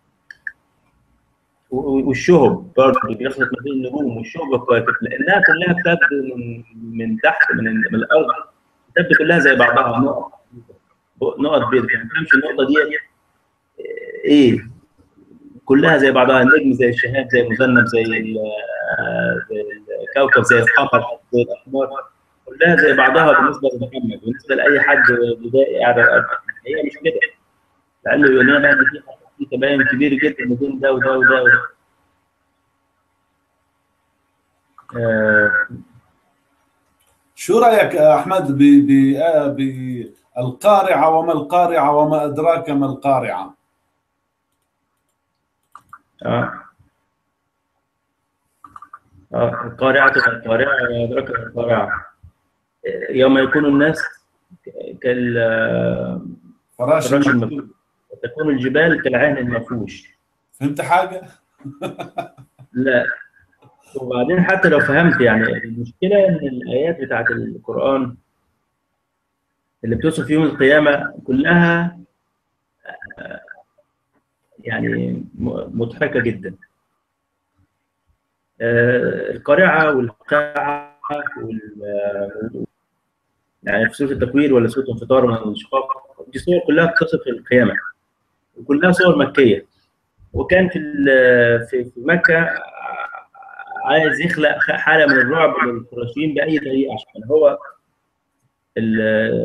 والشهب برضه بيخلط ما بين النجوم والشهب والكواكب لانها كلها بتبدو من من تحت من, من الارض بتبدو كلها زي بعضها نقط نقط بيض ما تفهمش النقطه دي ايه كلها زي بعضها النجم زي الشهاب زي المذنب زي زي الكوكب زي القمر زي الاحمر كلها زي بعضها بالنسبه لمحمد بالنسبه لاي حد بدائي قاعد على الارض هي مش كده لانه يقول لنا ان في في تباين كبير جدا ما بين ده وده وده, وده. آه شو رايك يا احمد بالقارعه وما القارعه وما ادراك ما القارعه؟ اه اه القارعه القارعه ادراك القارعه يوم يكون الناس كال فراش المفروش وتكون الجبال كالعين المفروش فهمت حاجه؟ لا وبعدين حتى لو فهمت يعني المشكله ان الايات بتاعت القران اللي بتوصف يوم القيامه كلها يعني مضحكه جدا القارعه والقاعه وال يعني في سوره التكوير ولا سوره الانفطار من الانشقاق دي صور كلها بتصف القيامه وكلها صور مكيه وكان في في مكه عايز يخلق حاله من الرعب للقرشيين باي طريقه عشان هو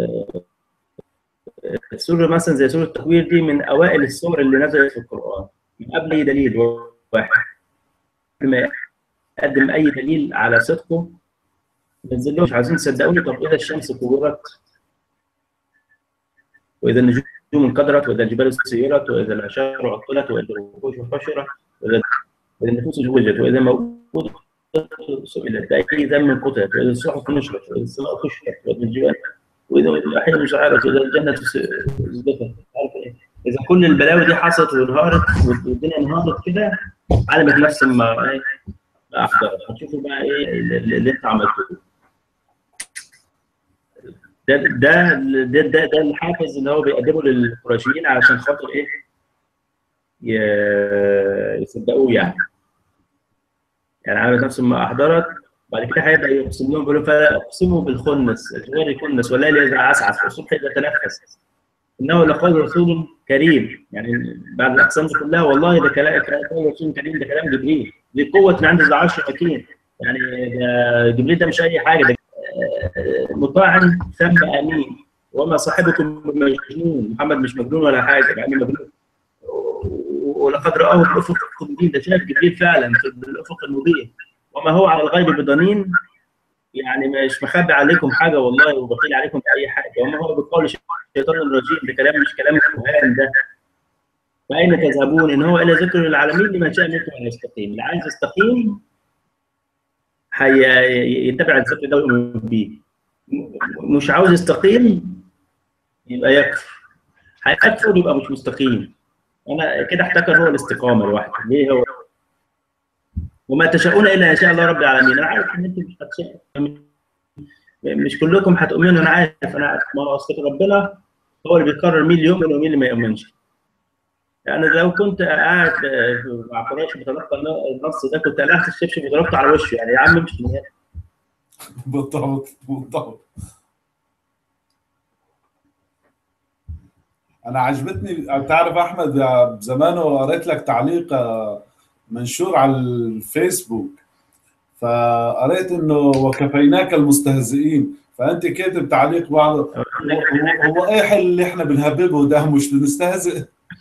السوره مثلا زي سوره التكوير دي من اوائل السور اللي نزلت في القران من قبل اي دليل واحد قبل ما يقدم اي دليل على صدقه ينزل لهم مش عايزين تصدقوني طب اذا الشمس كورت واذا النجوم انقدرت واذا الجبال سيرت واذا العشار عطلت واذا الوحوش حشرت واذا واذا النفوس زوجت واذا موجود سئلت باي ذنب قتلت واذا الصحف نشرت واذا السماء كشفت واذا الجبال واذا الاحياء مسعرت واذا الجنه ازدفت عارف ايه اذا كل البلاوي دي حصلت وانهارت والدنيا انهارت كده علمت نفس ما ايه ما احضرت هتشوفوا بقى ايه اللي انت عملته ده ده ده ده, ده الحافز اللي هو بيقدمه للقرشيين علشان خاطر ايه يصدقوه يعني يعني عملت نفس ما احضرت بعد كده هيبدا يقسم لهم بيقول فلا اقسموا بالخنس الجوار يكنس والليل اذا عسعس والصبح اذا تنفس انه لقول رسول كريم يعني بعد الاقسام دي كلها والله ده كلام قول رسول كريم ده كلام جبريل دي قوه من عند ذي العرش مكين يعني ده جبريل ده مش اي حاجه ده مطاع ثم امين وما صاحبكم بمجنون محمد مش مجنون ولا حاجه يعني مجنون ولقد رآه الافق المبين ده شاف جبريل فعلا في الافق المبين وما هو على الغيب بضنين يعني مش مخبي عليكم حاجه والله وبخيل عليكم باي حاجه وما هو بقول الشيطان الرجيم ده كلام مش كلام الكهان ده فاين تذهبون ان هو الا ذكر للعالمين لمن شاء منكم ان يستقيم اللي عايز يستقيم هيتبع الذكر ده ويؤمن بيه مش عاوز يستقيم يبقى يكفر هيكفر يبقى مش مستقيم انا كده احتكر هو الاستقامه لوحده ليه هو وما تشاءون الا ان شاء الله رب العالمين انا عارف ان انتم مش هتشاء مش كلكم هتؤمنوا انا عارف انا عارف ما اصل ربنا هو اللي بيقرر مين اللي يؤمن ومين اللي ما يؤمنش يعني لو كنت قاعد مع قريش بتلقى النص ده كنت قلعت الشبشب وضربته على وشه يعني يا عم مش من هنا بالضبط بالضبط انا عجبتني بتعرف احمد زمان قريت لك تعليق منشور على الفيسبوك فقريت انه وكفيناك المستهزئين فانت كاتب تعليق بعض هو, هو ايه اللي احنا بنهببه ده مش بنستهزئ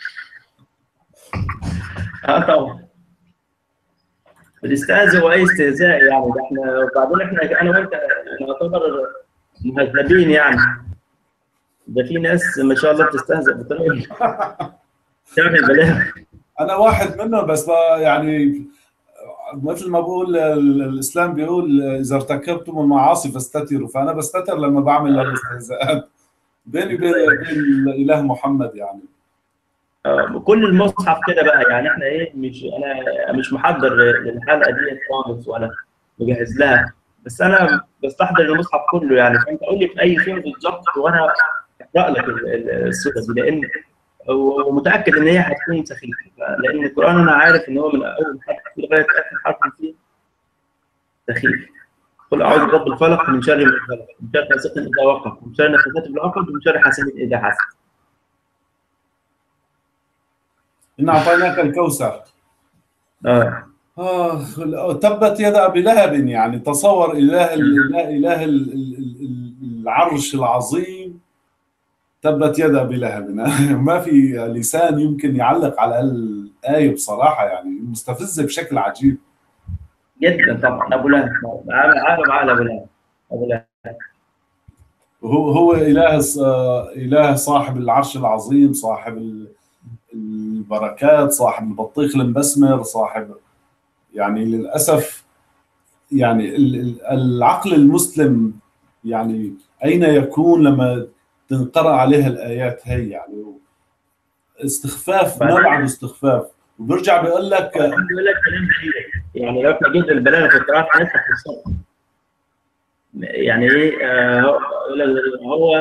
اه طبعا بنستهزئ واي استهزاء يعني ده احنا وبعدين احنا انا وانت نعتبر مهذبين يعني ده في ناس ما شاء الله بتستهزئ بطريقه تعمل بلاغ انا واحد منهم بس يعني مثل ما بقول الاسلام بيقول اذا ارتكبتم المعاصي فاستتروا فانا بستتر لما بعمل الاستهزاءات بيني وبين الاله محمد يعني كل المصحف كده بقى يعني احنا ايه مش انا مش محضر للحلقه دي خالص ولا مجهز لها بس انا بستحضر المصحف كله يعني فانت قول لي في اي سوره بالظبط وانا اقرا لك السوره دي لان ومتاكد ان هي هتكون سخيفه لان القران انا عارف ان هو من اول حرف لغايه اخر حرف فيه سخيف قل اعوذ برب الفلق من شر ما خلق من شر حاسد اذا وقف من شر نفاثات في العقد ومن شر حاسد اذا حسد إن أعطيناك الكوثر اه آه تبت يد أبي لهب يعني تصور إله الإله إله العرش العظيم تبت يد أبي لهب ما في لسان يمكن يعلق على الآية بصراحة يعني مستفزة بشكل عجيب جدا طبعا أبو لهب عالم على أبو لهب أبو لهب هو هو إله إله صاحب العرش العظيم صاحب البركات صاحب البطيخ المبسمر صاحب يعني للاسف يعني العقل المسلم يعني اين يكون لما تنقرا عليها الايات هي يعني استخفاف ما بعد استخفاف وبيرجع بيقول لك بيقول لك كلام يعني لو احنا جينا البلاغه في القراءه هنفتح في الصوت يعني ايه آه هو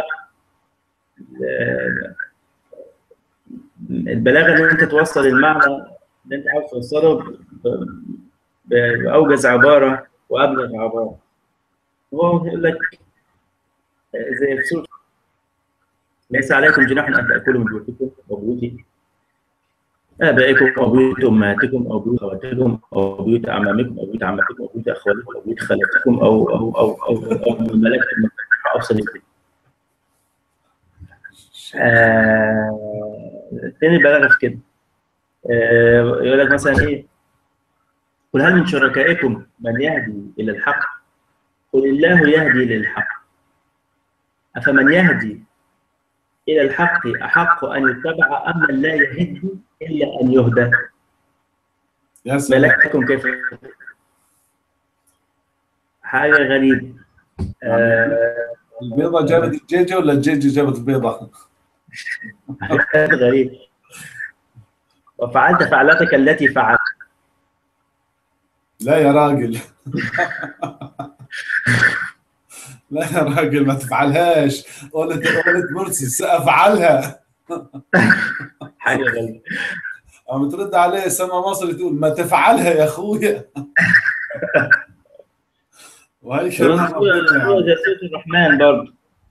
البلاغه ان انت توصل المعنى اللي انت عاوز توصله باوجز عباره وابلغ عباره هو يقول لك زي في سوره ليس عليكم جناح ان تاكلوا من بيوتكم وبيوت ابائكم او بيوت امهاتكم او بيوت خواتكم او بيوت اعمامكم او بيوت عماتكم او بيوت اخواتكم او بيوت خالاتكم او او او او, أو ملكتم او صديقكم آه فين البلاغه في كده؟ آه، يقول لك مثلا ايه قل هل من شركائكم من يهدي الى الحق قل الله يهدي للحق افمن يهدي الى الحق احق ان يتبع ام من لا يهدي الا ان يهدى يا سلام ملككم كيف حاجه غريبه آه، البيضة جابت الجيجة ولا الجيجة جابت البيضة؟ حاجات غريبه وفعلت فعلتك التي فعلت لا يا راجل لا يا راجل ما تفعلهاش قلت قلت مرسي سأفعلها حاجه غريبه عم ترد عليه سما مصري تقول ما تفعلها يا اخويا وهي كلام ربنا هو يعني. زي سورة الرحمن برضه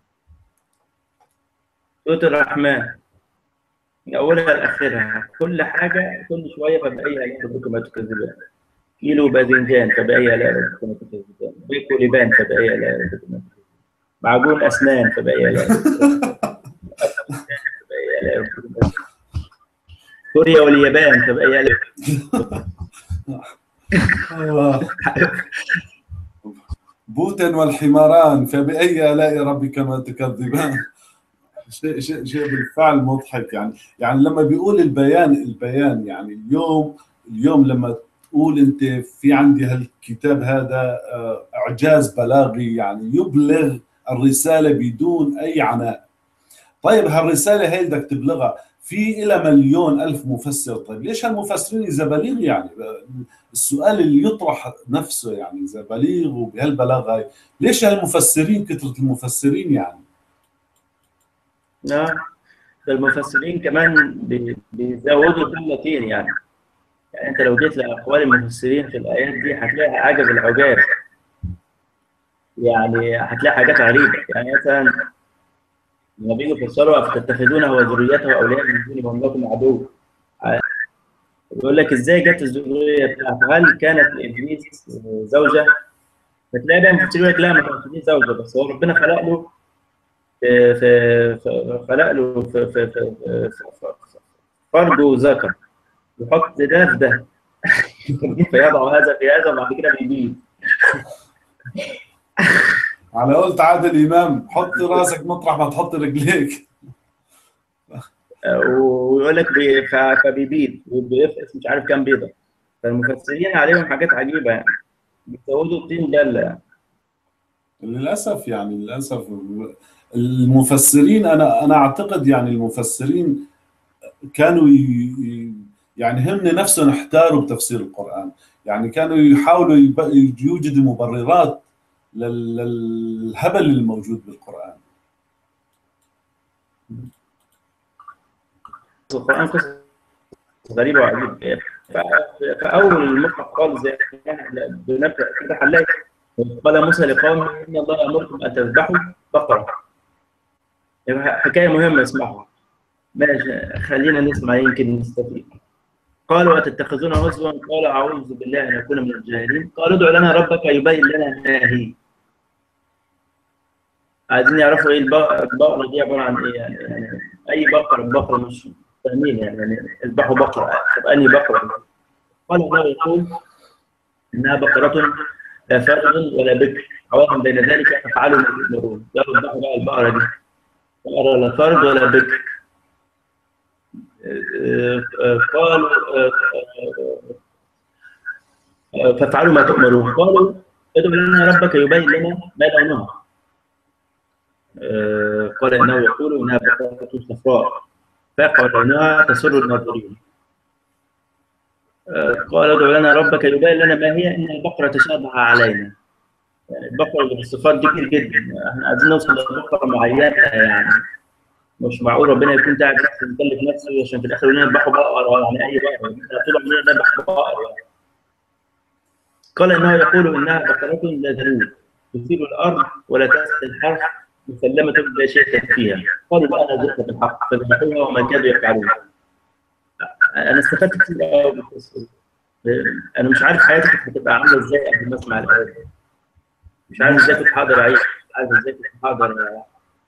سورة الرحمن من أولها لآخرها كل حاجة كل شوية فبأي آلاء ربكما تكذبان كيلو باذنجان فبأي آلاء ربكما تكذبان بيكو لبان فبأي آلاء ربكما تكذبان معجون أسنان فبأي آلاء ربكما فبأي آلاء ربكما تكذبان كوريا واليابان فبأي آلاء آه. بوتن والحماران فبأي آلاء ربكما تكذبان شيء شيء شيء بالفعل مضحك يعني يعني لما بيقول البيان البيان يعني اليوم اليوم لما تقول انت في عندي هالكتاب هذا آه، اعجاز بلاغي يعني يبلغ الرساله بدون اي عناء طيب هالرساله هي بدك تبلغها في إلى مليون ألف مفسر طيب ليش هالمفسرين إذا بليغ يعني السؤال اللي يطرح نفسه يعني إذا بليغ وبهالبلاغة هاي ليش هالمفسرين كثرة المفسرين يعني نعم ده المفسرين كمان بي- بيزودوا كلمتين يعني يعني انت لو جيت لاقوال المفسرين في الايات دي هتلاقي عجب العجاب يعني هتلاقي حاجات غريبه يعني مثلا لما بيجوا يفسروا افتتخذونه وذريته اولياء من دوني وهم لكم عدو ع- يقول لك ازاي جت الذريه بتاعته هل كانت لابليس زوجه فتلاقي بقى المفسرين يقول لك لا ما كانش ليه زوجه بس هو ربنا خلق له في في في- خلق له في في في في- في- فرد ذكر يحط ده في ده فيضع هذا في هذا وبعد كده بيبيد على قلت عادل إمام حط راسك مطرح ما تحط رجليك ويقول لك بي- ف- فبيبيد وبيفقس مش عارف كام بيضه فالمفسرين عليهم حاجات عجيبه يعني بيزودوا الطين بله يعني للأسف يعني للأسف المفسرين أنا أنا أعتقد يعني المفسرين كانوا ي- ي- يعني هم نفسهم احتاروا بتفسير القرآن يعني كانوا يحاولوا يب- يوجدوا مبررات لل- للهبل الموجود بالقرآن القرآن قصص غريبة وعجيبة ف- فأول المصحف قال زي ما بنبدأ كده هنلاقي قال موسى لقومه إن الله يأمركم أن تذبحوا بقرة يبقى حكاية مهمة اسمعها ماشي خلينا نسمع يمكن نستفيد قالوا أتتخذون هزوا قال أعوذ بالله أن أكون من الجاهلين قالوا ادع لنا ربك يبين لنا ما هي عايزين يعرفوا ايه البق- البقرة دي عبارة عن ايه يعني, يعني أي بقرة بقرة مش فاهمين يعني, يعني اذبحوا بقرة طب أنهي بقرة؟ قال الله يقول إنها بقرة لا فرد ولا بكر عوضا بين ذلك فافعلوا ما تؤمرون يلا اذبحوا بقى البقرة دي بقرة لا فرد ولا بكر آه، آه، قالوا آه، آه، آه، فافعلوا ما تؤمرون قالوا ادع لنا ربك يبين لنا ما لونها آه، قال انه يقول انها بقره صفراء فاقع لونها تسر الناظرين آه، قال ادع لنا ربك يبين لنا ما هي ان البقره تشابه علينا يعني البقره اللي بالصفات دي كتير جدا احنا عايزين نوصل لبقره معينه يعني مش معقول ربنا يكون تعب نفسه مكلف نفسه عشان في الاخر يقول لنا اذبحوا بقره يعني اي بقره احنا طول عمرنا نذبح بقره يعني. قال انه يقول انها بقره لا ذنوب تثير الارض ولا تسقي الحرث مسلمه لا شيء فيها قالوا بقى انا جئت بالحق فذبحوها وما كادوا يفعلون انا استفدت كتير قوي من القصة دي. انا مش عارف حياتي كانت هتبقى عامله ازاي قبل ما اسمع الايات دي. مش عارف ازاي كنت حاضر اعيش مش عارف ازاي كنت حاضر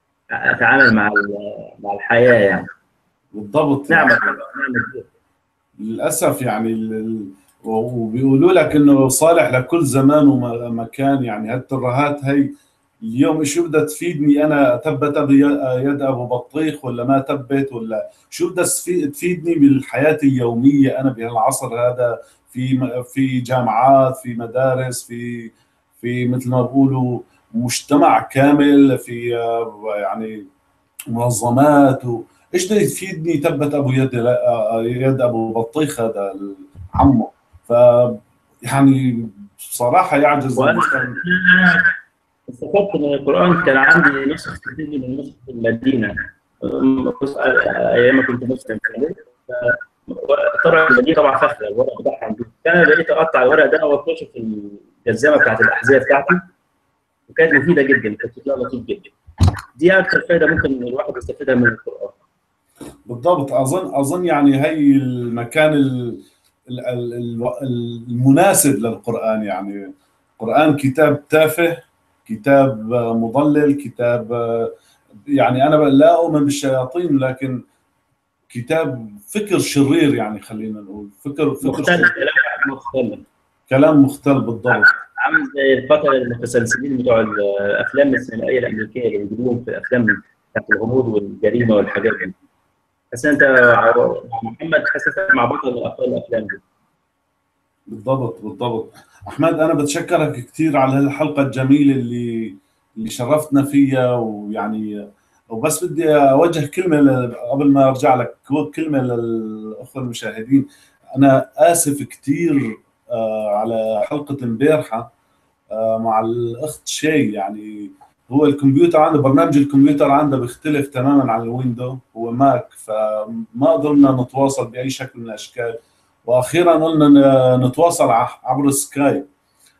اتعامل مع ال- مع الحياه يعني بالضبط نعمه نعمه كبيره للاسف يعني ال- وبيقولوا لك انه صالح لكل زمان ومكان يعني هالترهات هي اليوم شو بدها تفيدني انا تبت أبي يد ابو بطيخ ولا ما تبت ولا شو بدها تفي- تفيدني بالحياه اليوميه انا بهالعصر هذا في في جامعات في مدارس في في مثل ما بقولوا مجتمع كامل في آه، يعني منظمات و... ايش بده يفيدني تبت ابو يد لا- يد ابو بطيخ هذا عمه ف يعني بصراحه يعجز وأنا- المستمع أنا استفدت من القرآن كان عندي نسخ كتير من نسخ المدينة أم- بص- أيام ما كنت مسلم كده ف- طبعا المدينة طبعا فخرة الورق بتاعها نضيف. فأنا بقيت أقطع الورق ده وأفرشه في الجزامة بتاعت الأحذية بتاعتي وكانت مفيدة جدا كانت شكلها لطيف جدا دي أكثر فايدة ممكن الواحد يستفيدها من القرآن بالضبط اظن اظن يعني هي المكان ال- ال- ال- ال- المناسب للقران يعني القران كتاب تافه كتاب مضلل كتاب يعني انا لا اؤمن بالشياطين لكن كتاب فكر شرير يعني خلينا نقول فكر فكر مختلف شرير. كلام مختلف كلام مختل بالضبط عامل زي القتلة المتسلسلين بتوع الافلام السينمائيه الامريكيه اللي بيجيبوهم في افلام بتاعت الغموض والجريمه والحاجات دي بس انت محمد حسسك مع بطل من ابطال الافلام دي بالضبط بالضبط احمد انا بتشكرك كثير على هالحلقه الجميله اللي اللي شرفتنا فيها ويعني وبس بدي اوجه كلمه ل- قبل ما ارجع لك كلمه للاخوه المشاهدين انا اسف كثير آه، على حلقه امبارحه آه، مع الاخت شي يعني هو الكمبيوتر عنده برنامج الكمبيوتر عنده بيختلف تماما عن الويندو هو ماك فما قدرنا نتواصل باي شكل من الاشكال واخيرا قلنا ن- نتواصل ع- عبر سكايب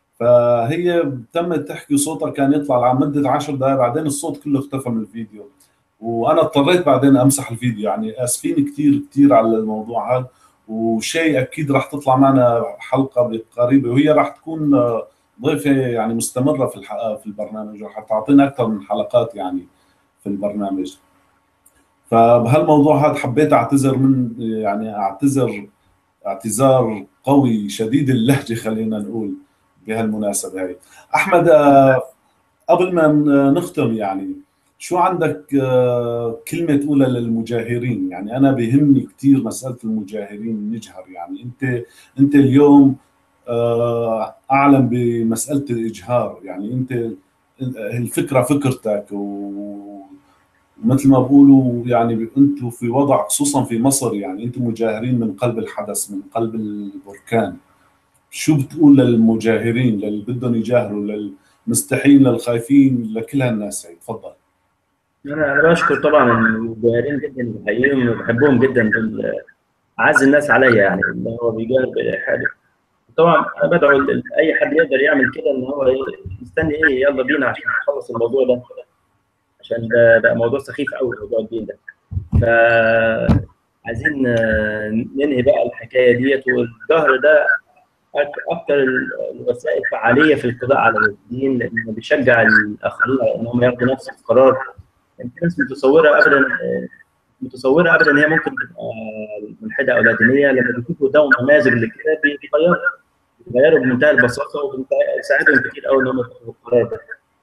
فهي تمت تحكي صوتها كان يطلع لمده 10 دقائق بعدين الصوت كله اختفى من الفيديو وانا اضطريت بعدين امسح الفيديو يعني اسفين كثير كثير على الموضوع هذا وشيء اكيد راح تطلع معنا حلقه قريبه وهي راح تكون آه، ضيفه يعني مستمره في الح- في البرنامج وراح تعطينا اكثر من حلقات يعني في البرنامج فبهالموضوع هذا حبيت اعتذر من يعني اعتذر اعتذار قوي شديد اللهجه خلينا نقول بهالمناسبه هاي احمد آه، قبل ما ن- نختم يعني شو عندك آه، كلمه تقولها للمجاهرين يعني انا بيهمني كثير مساله المجاهرين نجهر يعني انت انت اليوم آه، اعلم بمساله الاجهار يعني انت الفكره فكرتك و ومثل ما بقولوا يعني انتم في وضع خصوصا في مصر يعني انتم مجاهرين من قلب الحدث من قلب البركان شو بتقول للمجاهرين للي بدهم يجاهروا للمستحيين للخايفين لكل هالناس هي تفضل انا انا بشكر طبعا المجاهرين جدا بحييهم وبحبهم جدا دول اعز الناس عليا يعني اللي هو بيجاهر بالحاجه طبعا انا بدعو ل- اي حد يقدر يعمل كده ان هو ي- يستني ايه يلا بينا عشان نخلص الموضوع ده عشان ده ده موضوع سخيف قوي موضوع الدين ده ف عايزين آه، ننهي بقى الحكايه ديت والجهر ده أك- اكتر ال- الوسائل فعاليه في القضاء على الدين لانه بيشجع الاخرين على انهم ياخدوا نفس القرار يعني في ناس متصوره ابدا آه، متصوره ابدا ان هي ممكن تبقى ملحده او لا دينيه لما بيشوفوا قدامهم نماذج للكتاب بيغيروا بيغيروا بمنتهى البساطه وبيساعدهم كتير قوي ان هم ياخدوا القرار ده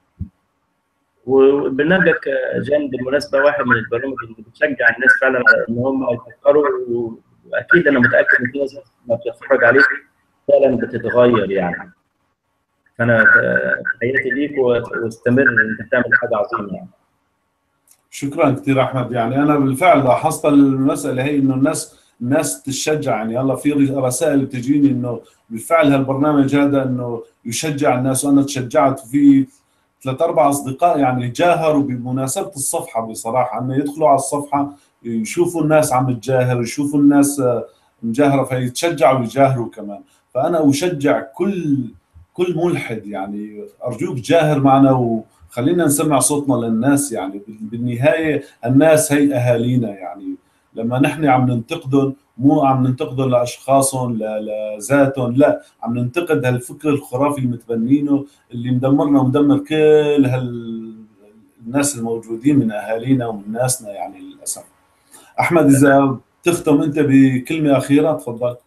وبرنامجك آه، جان بالمناسبه واحد من البرامج اللي بتشجع الناس فعلا على ان هم يفكروا و- واكيد انا متاكد ان في ناس ما بتتفرج عليك فعلا بتتغير يعني فانا آه، تحياتي ليك و- واستمر انت بتعمل حاجه عظيمه يعني شكرا كثير احمد يعني انا بالفعل لاحظت المساله هي انه الناس الناس تشجع يعني هلا في رسائل بتجيني انه بالفعل هالبرنامج هذا انه يشجع الناس وانا تشجعت في ثلاث اربع اصدقاء يعني جاهروا بمناسبه الصفحه بصراحه انه يدخلوا على الصفحه يشوفوا الناس عم تجاهر يشوفوا الناس آه، مجاهره فيتشجعوا ويجاهروا كمان فانا اشجع كل كل ملحد يعني ارجوك جاهر معنا وخلينا نسمع صوتنا للناس يعني بالنهايه الناس هي اهالينا يعني لما نحن عم ننتقدهم مو عم ننتقدهم لاشخاصهم ل- لذاتهم لا عم ننتقد هالفكر الخرافي اللي متبنينه اللي مدمرنا ومدمر كل هال الناس الموجودين من اهالينا ومن ناسنا يعني للاسف احمد اذا تختم انت بكلمه اخيره تفضل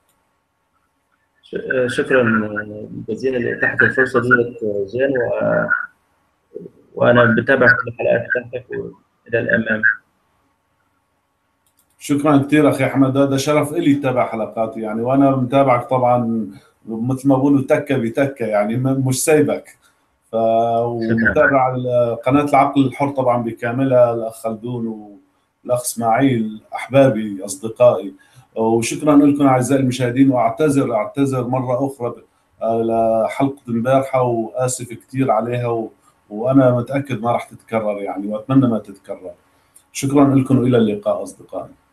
شكرا جزيلا لاتاحه الفرصه دي جان و... وانا بتابع كل الحلقات بتاعتك والى الامام شكرا كثير اخي احمد هذا شرف لي اتابع حلقاتي يعني وانا متابعك طبعا مثل ما بقولوا تكه بتكه يعني مش سايبك ف ومتابع قناه العقل الحر طبعا بكاملها الاخ خلدون والاخ اسماعيل احبابي اصدقائي وشكرا لكم اعزائي المشاهدين واعتذر اعتذر مره اخرى لحلقه امبارحه واسف كثير عليها و... وانا متاكد ما راح تتكرر يعني واتمنى ما تتكرر شكرا لكم والى اللقاء اصدقائي